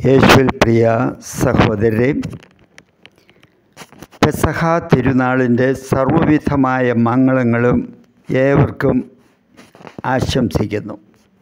യേശുവിൽ പ്രിയ സഹോദരരെ പെസഹ തിരുനാളിൻ്റെ സർവവിധമായ മംഗളങ്ങളും ഏവർക്കും ആശംസിക്കുന്നു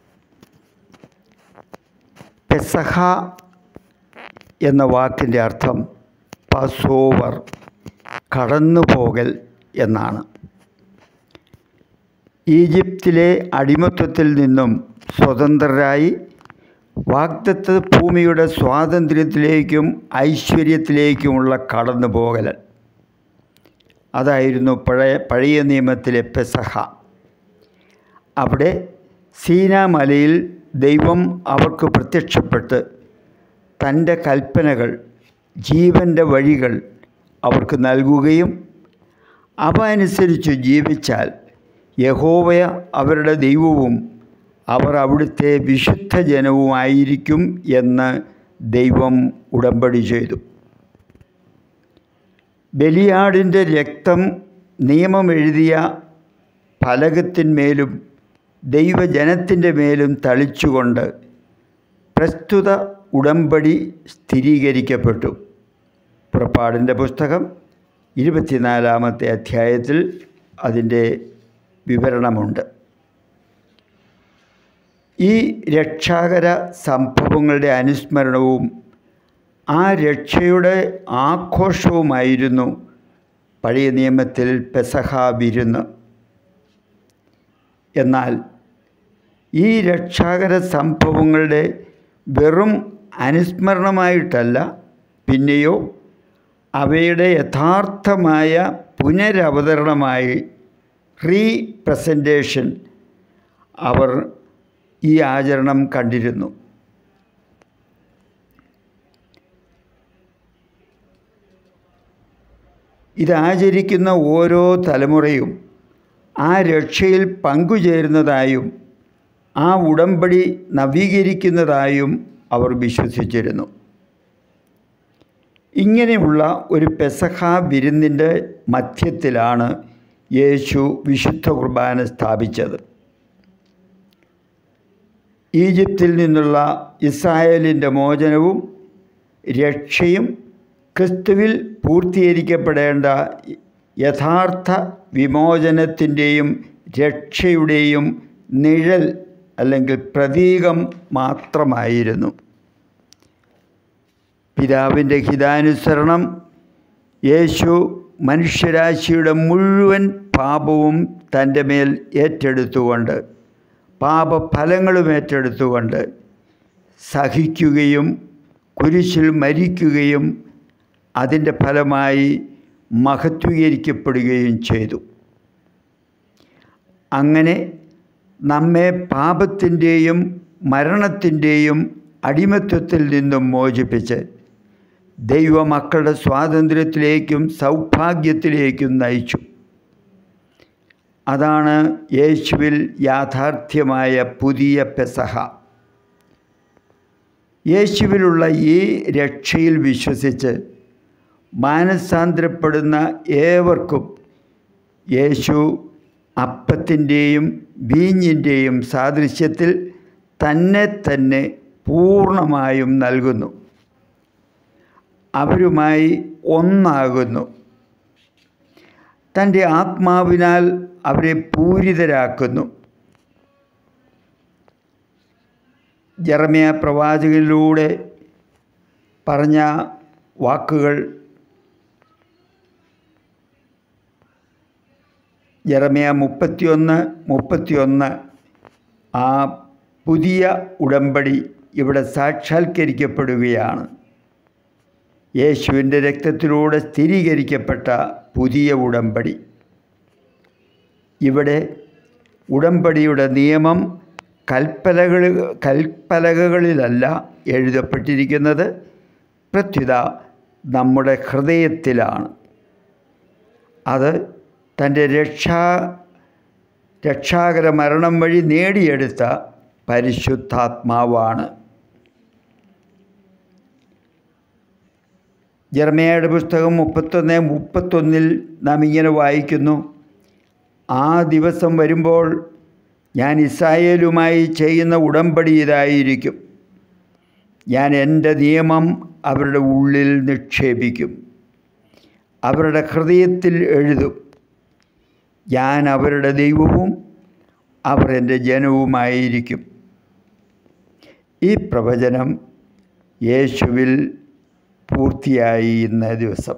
പെസഹ എന്ന വാക്കിൻ്റെ അർത്ഥം പസോവർ കടന്നുപോകൽ എന്നാണ് ഈജിപ്തിലെ അടിമത്വത്തിൽ നിന്നും സ്വതന്ത്രരായി വാഗ്ദത്ത ഭൂമിയുടെ സ്വാതന്ത്ര്യത്തിലേക്കും ഐശ്വര്യത്തിലേക്കുമുള്ള കടന്നുപോകൽ അതായിരുന്നു പഴയ പഴയ നിയമത്തിലെ പെസഹ അവിടെ സീനാമലയിൽ ദൈവം അവർക്ക് പ്രത്യക്ഷപ്പെട്ട് തൻ്റെ കൽപ്പനകൾ ജീവൻ്റെ വഴികൾ അവർക്ക് നൽകുകയും അവ അനുസരിച്ച് ജീവിച്ചാൽ യഹോവയ അവരുടെ ദൈവവും അവർ അവിടുത്തെ വിശുദ്ധ ജനവുമായിരിക്കും എന്ന് ദൈവം ഉടമ്പടി ചെയ്തു ബലിയാടിൻ്റെ രക്തം നിയമമെഴുതിയ ഫലകത്തിന്മേലും ദൈവജനത്തിൻ്റെ മേലും തളിച്ചുകൊണ്ട് പ്രസ്തുത ഉടമ്പടി സ്ഥിരീകരിക്കപ്പെട്ടു പുറപ്പാടിൻ്റെ പുസ്തകം ഇരുപത്തിനാലാമത്തെ അധ്യായത്തിൽ അതിൻ്റെ വിവരണമുണ്ട് ഈ രക്ഷാകര സംഭവങ്ങളുടെ അനുസ്മരണവും ആ രക്ഷയുടെ ആഘോഷവുമായിരുന്നു പഴയ നിയമത്തിൽ പെസഹ വിരുന്ന് എന്നാൽ ഈ രക്ഷാകര സംഭവങ്ങളുടെ വെറും അനുസ്മരണമായിട്ടല്ല പിന്നെയോ അവയുടെ യഥാർത്ഥമായ പുനരവതരണമായി റീപ്രസൻറ്റേഷൻ അവർ ഈ ആചരണം കണ്ടിരുന്നു ഇതാചരിക്കുന്ന ഓരോ തലമുറയും ആ രക്ഷയിൽ പങ്കുചേരുന്നതായും ആ ഉടമ്പടി നവീകരിക്കുന്നതായും അവർ വിശ്വസിച്ചിരുന്നു ഇങ്ങനെയുള്ള ഒരു പെസഹ വിരുന്നിൻ്റെ മധ്യത്തിലാണ് യേശു വിശുദ്ധ കുർബാന സ്ഥാപിച്ചത് ഈജിപ്തിൽ നിന്നുള്ള ഇസ്രായേലിൻ്റെ മോചനവും രക്ഷയും ക്രിസ്തുവിൽ പൂർത്തീകരിക്കപ്പെടേണ്ട യഥാർത്ഥ വിമോചനത്തിൻ്റെയും രക്ഷയുടെയും നിഴൽ അല്ലെങ്കിൽ പ്രതീകം മാത്രമായിരുന്നു പിതാവിൻ്റെ ഹിതാനുസരണം യേശു മനുഷ്യരാശിയുടെ മുഴുവൻ പാപവും തൻ്റെ മേൽ ഏറ്റെടുത്തുകൊണ്ട് പാപഫലങ്ങളും ഏറ്റെടുത്തുകൊണ്ട് സഹിക്കുകയും കുരിശിൽ മരിക്കുകയും അതിൻ്റെ ഫലമായി മഹത്വീകരിക്കപ്പെടുകയും ചെയ്തു അങ്ങനെ നമ്മെ പാപത്തിൻ്റെയും മരണത്തിൻ്റെയും അടിമത്വത്തിൽ നിന്നും മോചിപ്പിച്ച് ദൈവമക്കളുടെ സ്വാതന്ത്ര്യത്തിലേക്കും സൗഭാഗ്യത്തിലേക്കും നയിച്ചു അതാണ് യേശുവിൽ യാഥാർത്ഥ്യമായ പുതിയ പെസഹ യേശുവിലുള്ള ഈ രക്ഷയിൽ വിശ്വസിച്ച് മാനസാന്തരപ്പെടുന്ന ഏവർക്കും യേശു അപ്പത്തിൻ്റെയും വീഞ്ഞിൻ്റെയും സാദൃശ്യത്തിൽ തന്നെ തന്നെ പൂർണ്ണമായും നൽകുന്നു അവരുമായി ഒന്നാകുന്നു തൻ്റെ ആത്മാവിനാൽ അവരെ പൂരിതരാക്കുന്നു ജറമിയ പ്രവാചകനിലൂടെ പറഞ്ഞ വാക്കുകൾ ജറമിയ മുപ്പത്തിയൊന്ന് മുപ്പത്തിയൊന്ന് ആ പുതിയ ഉടമ്പടി ഇവിടെ സാക്ഷാത്കരിക്കപ്പെടുകയാണ് യേശുവിൻ്റെ രക്തത്തിലൂടെ സ്ഥിരീകരിക്കപ്പെട്ട പുതിയ ഉടമ്പടി ഇവിടെ ഉടമ്പടിയുടെ നിയമം കൽപ്പലകൾ കൽപ്പലകകളിലല്ല എഴുതപ്പെട്ടിരിക്കുന്നത് പ്രത്യുത നമ്മുടെ ഹൃദയത്തിലാണ് അത് തൻ്റെ രക്ഷാ രക്ഷാകര മരണം വഴി നേടിയെടുത്ത പരിശുദ്ധാത്മാവാണ് ജർമ്മയുടെ പുസ്തകം മുപ്പത്തൊന്ന് മുപ്പത്തൊന്നിൽ നാം ഇങ്ങനെ വായിക്കുന്നു ആ ദിവസം വരുമ്പോൾ ഞാൻ ഇസ്രായേലുമായി ചെയ്യുന്ന ഉടമ്പടി ഇതായിരിക്കും ഞാൻ എൻ്റെ നിയമം അവരുടെ ഉള്ളിൽ നിക്ഷേപിക്കും അവരുടെ ഹൃദയത്തിൽ എഴുതും ഞാൻ അവരുടെ ദൈവവും അവർ എൻ്റെ ജനവുമായിരിക്കും ഈ പ്രവചനം യേശുവിൽ പൂർത്തിയായി ഇന്ന ദിവസം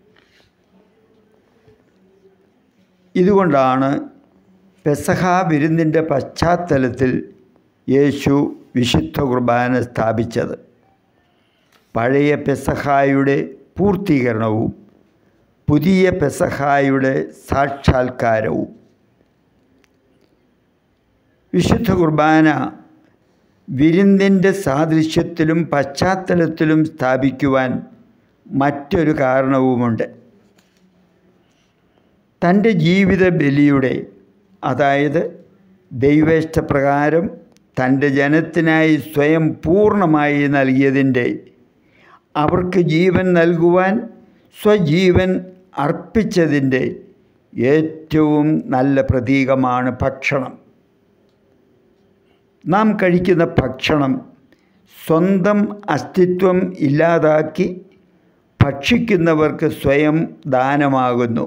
ഇതുകൊണ്ടാണ് പെസഹ വിരുന്നിൻ്റെ പശ്ചാത്തലത്തിൽ യേശു വിശുദ്ധ കുർബാന സ്ഥാപിച്ചത് പഴയ പെസഹായുടെ പൂർത്തീകരണവും പുതിയ പെസഹായുടെ സാക്ഷാത്കാരവും വിശുദ്ധ കുർബാന വിരുന്നിൻ്റെ സാദൃശ്യത്തിലും പശ്ചാത്തലത്തിലും സ്ഥാപിക്കുവാൻ മറ്റൊരു കാരണവുമുണ്ട് തൻ്റെ ജീവിത ബലിയുടെ അതായത് ദൈവേഷ്ടപ്രകാരം തൻ്റെ ജനത്തിനായി സ്വയം പൂർണ്ണമായി നൽകിയതിൻ്റെ അവർക്ക് ജീവൻ നൽകുവാൻ സ്വജീവൻ അർപ്പിച്ചതിൻ്റെ ഏറ്റവും നല്ല പ്രതീകമാണ് ഭക്ഷണം നാം കഴിക്കുന്ന ഭക്ഷണം സ്വന്തം അസ്തിത്വം ഇല്ലാതാക്കി ഭക്ഷിക്കുന്നവർക്ക് സ്വയം ദാനമാകുന്നു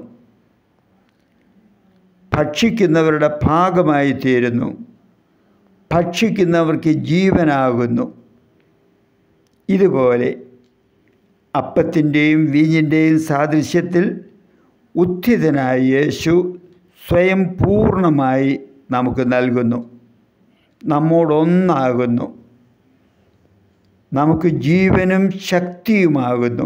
ഭക്ഷിക്കുന്നവരുടെ ഭാഗമായി തീരുന്നു ഭക്ഷിക്കുന്നവർക്ക് ജീവനാകുന്നു ഇതുപോലെ അപ്പത്തിൻ്റെയും വീഞ്ഞിൻ്റെയും സാദൃശ്യത്തിൽ ഉത്ഥിതനായ യേശു സ്വയം പൂർണ്ണമായി നമുക്ക് നൽകുന്നു നമ്മോടൊന്നാകുന്നു നമുക്ക് ജീവനും ശക്തിയുമാകുന്നു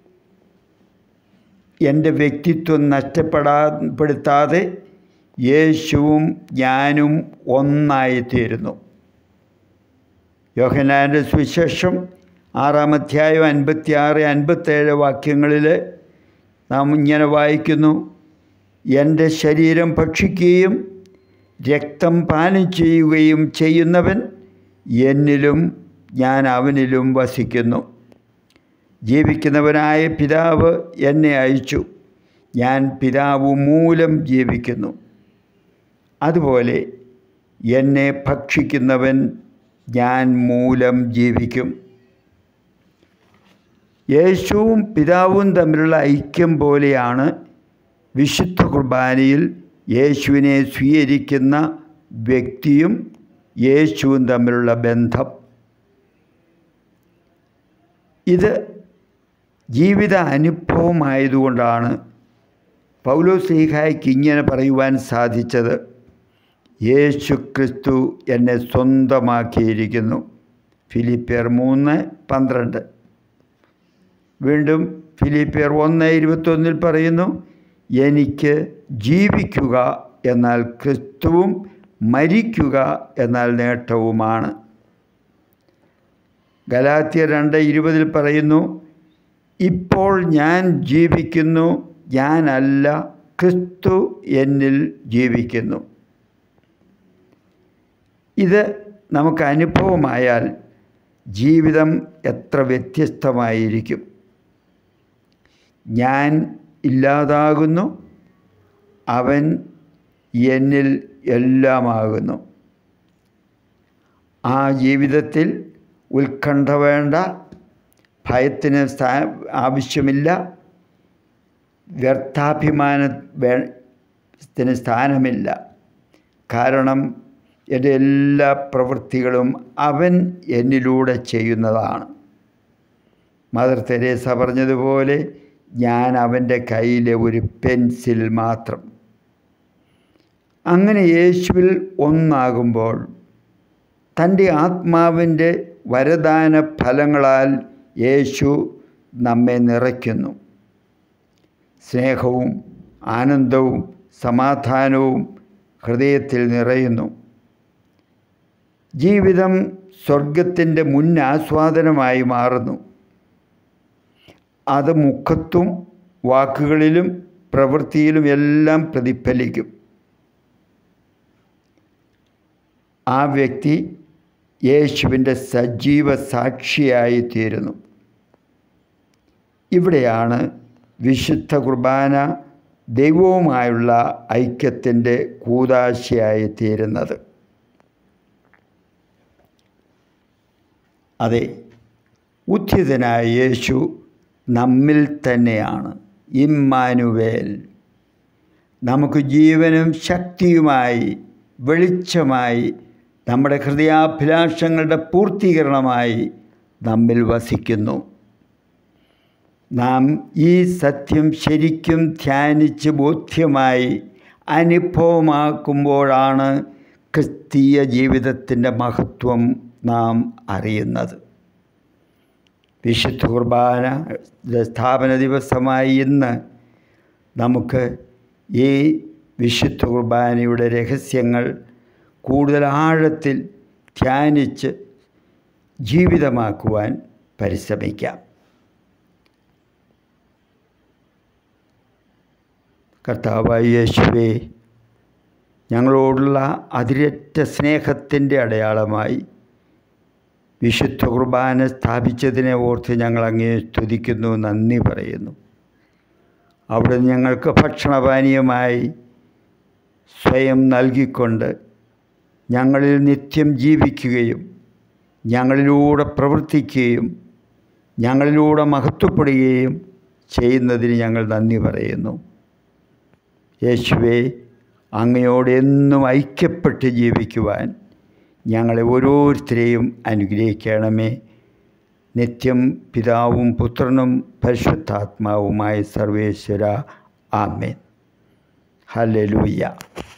എൻ്റെ വ്യക്തിത്വം നഷ്ടപ്പെടാപ്പെടുത്താതെ യേശുവും ഞാനും ഒന്നായിത്തീരുന്നു യോഹനാൻ്റെ സുവിശേഷം ആറാം അധ്യായം അൻപത്തിയാറ് അൻപത്തേഴ് വാക്യങ്ങളിൽ നാം ഇങ്ങനെ വായിക്കുന്നു എൻ്റെ ശരീരം ഭക്ഷിക്കുകയും രക്തം പാനം ചെയ്യുകയും ചെയ്യുന്നവൻ എന്നിലും ഞാൻ അവനിലും വസിക്കുന്നു ജീവിക്കുന്നവനായ പിതാവ് എന്നെ അയച്ചു ഞാൻ പിതാവ് മൂലം ജീവിക്കുന്നു അതുപോലെ എന്നെ ഭക്ഷിക്കുന്നവൻ ഞാൻ മൂലം ജീവിക്കും യേശുവും പിതാവും തമ്മിലുള്ള ഐക്യം പോലെയാണ് വിശുദ്ധ കുർബാനയിൽ യേശുവിനെ സ്വീകരിക്കുന്ന വ്യക്തിയും യേശുവും തമ്മിലുള്ള ബന്ധം ഇത് ജീവിത അനുഭവമായതുകൊണ്ടാണ് പൗലോസ്ലീഹായ്ക്ക് ഇങ്ങനെ പറയുവാൻ സാധിച്ചത് യേശു ക്രിസ്തു എന്നെ സ്വന്തമാക്കിയിരിക്കുന്നു ഫിലിപ്പിയർ മൂന്ന് പന്ത്രണ്ട് വീണ്ടും ഫിലിപ്പിയർ ഒന്ന് ഇരുപത്തൊന്നിൽ പറയുന്നു എനിക്ക് ജീവിക്കുക എന്നാൽ ക്രിസ്തുവും മരിക്കുക എന്നാൽ നേട്ടവുമാണ് ഗലാത്യ രണ്ട് ഇരുപതിൽ പറയുന്നു ഇപ്പോൾ ഞാൻ ജീവിക്കുന്നു ഞാനല്ല ക്രിസ്തു എന്നിൽ ജീവിക്കുന്നു ഇത് നമുക്ക് അനുഭവമായാൽ ജീവിതം എത്ര വ്യത്യസ്തമായിരിക്കും ഞാൻ ഇല്ലാതാകുന്നു അവൻ എന്നിൽ എല്ലാമാകുന്നു ആ ജീവിതത്തിൽ ഉത്കണ്ഠ വേണ്ട ഭയത്തിന് സ്ഥാ ആവശ്യമില്ല വ്യർത്ഥാഭിമാന ത്തിന് സ്ഥാനമില്ല കാരണം എൻ്റെ എല്ലാ പ്രവൃത്തികളും അവൻ എന്നിലൂടെ ചെയ്യുന്നതാണ് മദർ തെരേസ പറഞ്ഞതുപോലെ ഞാൻ അവൻ്റെ കയ്യിലെ ഒരു പെൻസിൽ മാത്രം അങ്ങനെ യേശുവിൽ ഒന്നാകുമ്പോൾ തൻ്റെ ആത്മാവിൻ്റെ വരദാന ഫലങ്ങളാൽ യേശു നമ്മെ നിറയ്ക്കുന്നു സ്നേഹവും ആനന്ദവും സമാധാനവും ഹൃദയത്തിൽ നിറയുന്നു ജീവിതം സ്വർഗത്തിൻ്റെ മുൻ ആസ്വാദനമായി മാറുന്നു അത് മുഖത്തും വാക്കുകളിലും പ്രവൃത്തിയിലും എല്ലാം പ്രതിഫലിക്കും ആ വ്യക്തി യേശുവിൻ്റെ സജീവ സാക്ഷിയായി തീരുന്നു ഇവിടെയാണ് വിശുദ്ധ കുർബാന ദൈവവുമായുള്ള ഐക്യത്തിൻ്റെ കൂതാശയായി തീരുന്നത് അതെ ഉദ്ധിതനായ യേശു നമ്മിൽ തന്നെയാണ് ഇമ്മാനുവേൽ നമുക്ക് ജീവനും ശക്തിയുമായി വെളിച്ചമായി നമ്മുടെ ഹൃദയാഭിലാഷങ്ങളുടെ പൂർത്തീകരണമായി നമ്മിൽ വസിക്കുന്നു നാം ഈ സത്യം ശരിക്കും ധ്യാനിച്ച് ബോധ്യമായി അനുഭവമാക്കുമ്പോഴാണ് ക്രിസ്തീയ ജീവിതത്തിൻ്റെ മഹത്വം നാം അറിയുന്നത് വിശുദ്ധ കുർബാന സ്ഥാപന ദിവസമായി ഇന്ന് നമുക്ക് ഈ വിശുദ്ധ കുർബാനയുടെ രഹസ്യങ്ങൾ കൂടുതൽ ആഴത്തിൽ ധ്യാനിച്ച് ജീവിതമാക്കുവാൻ പരിശ്രമിക്കാം കർത്താവായ യേശുവേ ഞങ്ങളോടുള്ള അതിരറ്റ സ്നേഹത്തിൻ്റെ അടയാളമായി വിശുദ്ധ കുർബാന സ്ഥാപിച്ചതിനെ ഓർത്ത് ഞങ്ങൾ അങ്ങേ സ്തുതിക്കുന്നു നന്ദി പറയുന്നു അവിടെ ഞങ്ങൾക്ക് ഭക്ഷണപാനീയമായി സ്വയം നൽകിക്കൊണ്ട് ഞങ്ങളിൽ നിത്യം ജീവിക്കുകയും ഞങ്ങളിലൂടെ പ്രവർത്തിക്കുകയും ഞങ്ങളിലൂടെ മഹത്വപ്പെടുകയും ചെയ്യുന്നതിന് ഞങ്ങൾ നന്ദി പറയുന്നു യേശുവെ അങ്ങയോട് എന്നും ഐക്യപ്പെട്ട് ജീവിക്കുവാൻ ഞങ്ങളെ ഓരോരുത്തരെയും അനുഗ്രഹിക്കണമേ നിത്യം പിതാവും പുത്രനും പരിശുദ്ധാത്മാവുമായ സർവേശ്വര ആമേൻ ഹല്ലേലൂയ്യ